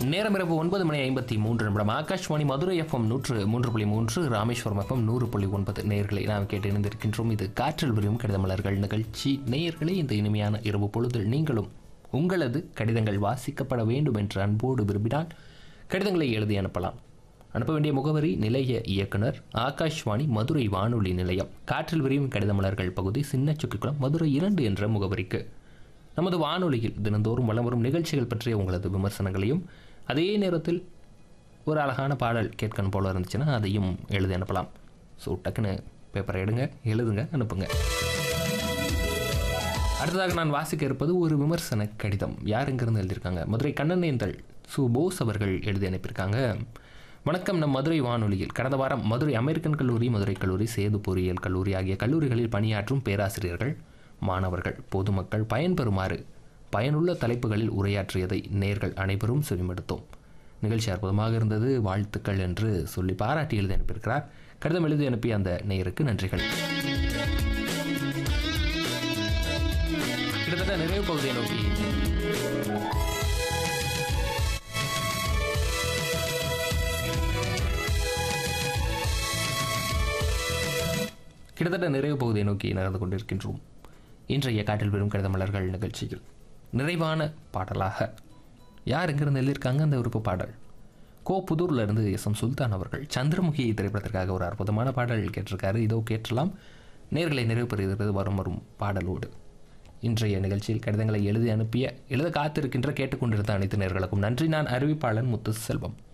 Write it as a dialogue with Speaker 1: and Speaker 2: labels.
Speaker 1: நேரம் இரவு ஒன்பது மணி ஐம்பத்தி மூன்று நிமிடம் ஆகாஷ்வாணி மதுரை எஃப்எம் நூற்று மூன்று புள்ளி மூன்று ராமேஸ்வரம் எஃப்எம் நூறு புள்ளி ஒன்பது நேயர்களை நாம் கேட்டு இணைந்திருக்கின்றோம் இது காற்றில் விரியும் கடிதமலர்கள் நிகழ்ச்சி நேயர்களே இந்த இனிமையான இரவு பொழுதில் நீங்களும் உங்களது கடிதங்கள் வாசிக்கப்பட வேண்டும் என்று அன்போடு விரும்பினால் கடிதங்களை எழுதி அனுப்பலாம் அனுப்ப வேண்டிய முகவரி நிலைய இயக்குனர் ஆகாஷ்வாணி மதுரை வானொலி நிலையம் காற்றில் விரியும் கடிதமலர்கள் பகுதி சின்ன சுக்கிக்குளம் மதுரை இரண்டு என்ற முகவரிக்கு நமது வானொலியில் தினந்தோறும் வலம் வரும் நிகழ்ச்சிகள் பற்றிய உங்களது விமர்சனங்களையும் அதே நேரத்தில் ஒரு அழகான பாடல் கேட்கணும் போல இருந்துச்சுன்னா அதையும் எழுதி அனுப்பலாம் ஸோ டக்குன்னு பேப்பரை எடுங்க எழுதுங்க அனுப்புங்க அடுத்ததாக நான் வாசிக்க இருப்பது ஒரு விமர்சன கடிதம் யார் எங்கிருந்து எழுதியிருக்காங்க மதுரை கண்ணனேந்தல் சு போஸ் அவர்கள் எழுதி அனுப்பியிருக்காங்க வணக்கம் நம் மதுரை வானொலியில் கடந்த வாரம் மதுரை அமெரிக்கன் கல்லூரி மதுரை கல்லூரி சேது பொறியியல் கல்லூரி ஆகிய கல்லூரிகளில் பணியாற்றும் பேராசிரியர்கள் மாணவர்கள் பொதுமக்கள் பயன்பெறுமாறு பயனுள்ள தலைப்புகளில் உரையாற்றியதை நேர்கள் அனைவரும் செவிமடுத்தோம் நிகழ்ச்சி அற்புதமாக இருந்தது வாழ்த்துக்கள் என்று சொல்லி பாராட்டி எழுதி அனுப்பியிருக்கிறார் கடிதம் எழுதி அனுப்பிய அந்த நேயருக்கு நன்றிகள் கிட்டத்தட்ட நிறைவு பகுதியை நோக்கி கிட்டத்தட்ட நிறைவு பகுதியை நோக்கி நகர்ந்து கொண்டிருக்கின்றோம் இன்றைய காட்டில் பெறும் கடித மலர்கள் நிகழ்ச்சியில் நிறைவான பாடலாக யார் எங்கிருந்து எழுதியிருக்காங்க அந்த விருப்ப பாடல் கோ புதூர்ல இருந்து எஸ் எம் சுல்தான் அவர்கள் சந்திரமுகி திரைப்படத்திற்காக ஒரு அற்புதமான பாடல் கேட்டிருக்காரு இதோ கேட்டலாம் நேர்களை நிறைவு பெறுகிறது வரும் வரும் பாடலோடு இன்றைய நிகழ்ச்சியில் கடிதங்களை எழுதி அனுப்பிய எழுத காத்திருக்கின்ற கேட்டுக்கொண்டிருந்த அனைத்து நேர்களுக்கும் நன்றி நான் அறிவிப்பாளன் முத்து செல்வம்